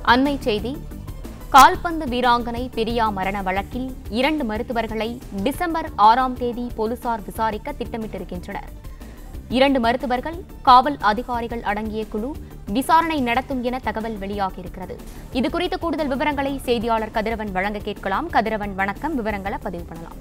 அண்மை செய்தி கால்பந்து வீராங்கனை பிரியா மரண வழக்கில் இரண்டு மருத்துவர்களை டிசம்பர் ஆறாம் தேதி போலீசார் விசாரிக்க திட்டமிட்டிருக்கின்றனர் இரண்டு மருத்துவர்கள் காவல் அதிகாரிகள் அடங்கிய குழு விசாரணை நடத்தும் என தகவல் வெளியாகியிருக்கிறது இது குறித்த கூடுதல் விவரங்களை செய்தியாளர் கதிரவன் வழங்க கேட்கலாம் கதிரவன் வணக்கம் விவரங்களை பதிவு பண்ணலாம்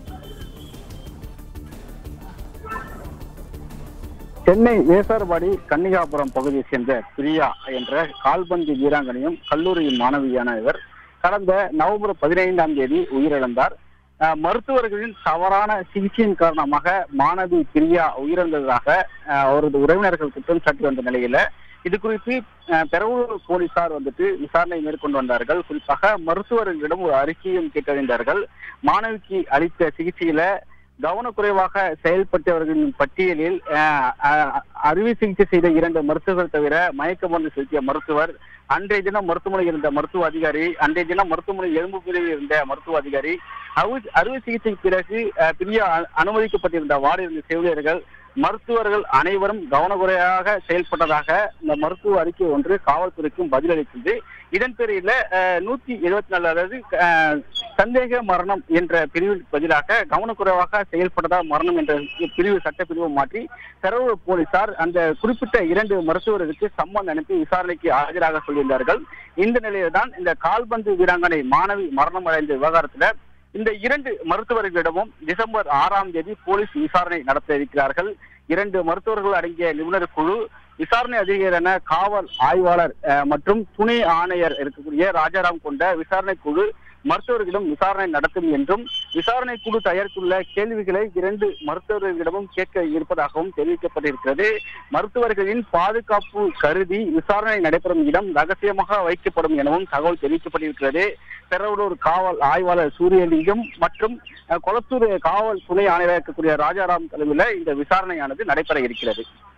சென்னை வேசார்பாடி கன்னிகாபுரம் பகுதியை சேர்ந்த பிரியா என்ற கால்பந்து வீராங்கனையும் கல்லூரியின் மாணவியான இவர் கடந்த நவம்பர் பதினைந்தாம் தேதி உயிரிழந்தார் அஹ், மருத்துவர்களின் தவறான சிகிச்சையின் காரணமாக மாணவி பிரியா உயிரிழந்ததாக அஹ், அவரது உறவினர்கள் குற்றம் சாட்டி வந்த நிலையில இது குறித்து அஹ், பெரம்பலூர் போலீசார் வந்துட்டு விசாரணை மேற்கொண்டு வந்தார்கள் குறிப்பாக மருத்துவர்களிடம் ஒரு அறிக்கையும் கேட்டறிந்தார்கள் மாணவிக்கு அளித்த சிகிச்சையில கவனக்குறைவாக செயல்பட்டவர்களின் பட்டியலில் அஹ், அஹ், அறுவை சிகிச்சை செய்த இரண்டு மருத்துவர்கள் தவிர மயக்க மருந்து செலுத்திய மருத்துவர் அன்றைய தினம் மருத்துவமனையில் இருந்த மருத்துவ அதிகாரி அன்றைய தினம் மருத்துவமனை எலும்பு பிரிவில் இருந்த மருத்துவ அதிகாரி அவு- அறுவை சிகிச்சைக்கு பிறகு அஹ், பிரியா அ- அனுமதிக்கப்பட்டிருந்த வார்டில் இருந்த செவிலியர்கள் மருத்துவர்கள் அனைவரும் கவனக்குறையாக செயல்பட்டதாக இந்த மருத்துவ அறிக்கை ஒன்று காவல்துறைக்கும் பதிலளித்தது இதன் பேரில் நூத்தி எழுபத்தி நாலு அதாவது அஹ், சந்தேக மரணம் என்ற பிரிவில் பதிலாக கவனக்குறைவாக செயல்பட்டதால் மரணம் என்ற பிரிவு சட்டப்பிரிவு மாற்றி பெரம்பலூர் போலீசார் அந்த குறிப்பிட்ட இரண்டு மருத்துவர்களுக்கு சம்மன் அனுப்பி விசாரணைக்கு ஆஜராக சொல்லியிருந்தார்கள் இந்த நிலையில்தான் இந்த கால்பந்து வீராங்கனை மாணவி மரணம் அடைந்த விவகாரத்துல இந்த இரண்டு மருத்துவர்களிடமும் டிசம்பர் ஆறாம் தேதி போலீஸ் விசாரணை நடத்த இருக்கிறார்கள் இரண்டு மருத்துவர்கள் அடங்கிய நிபுணர் குழு விசாரணை அதிகாரியான காவல் ஆய்வாளர் அஹ், மற்றும் துணை ஆணையர் இருக்கக்கூடிய ராஜாராம் கொண்ட விசாரணை குழு மருத்துவர்களிடம் விசாரணை நடத்தும் என்றும் விசாரணை குழு தயாரித்துள்ள கேள்விகளை இரண்டு மருத்துவர்களிடமும் கேட்க இருப்பதாகவும் தெரிவிக்கப்பட்டிருக்கிறது மருத்துவர்களின் பாதுகாப்பு கருதி விசாரணை நடைபெறும் இடம் ரகசியமாக வைக்கப்படும் எனவும் தகவல் தெரிவிக்கப்பட்டிருக்கிறது பெரம்பலூர் காவல் ஆய்வாளர் சூரியலிங்கம் மற்றும் அஹ், கொளத்தூர் காவல் துணை ஆணையராக இருக்கக்கூடிய ராஜாராம் தலைமையில் இந்த விசாரணையானது நடைபெற இருக்கிறது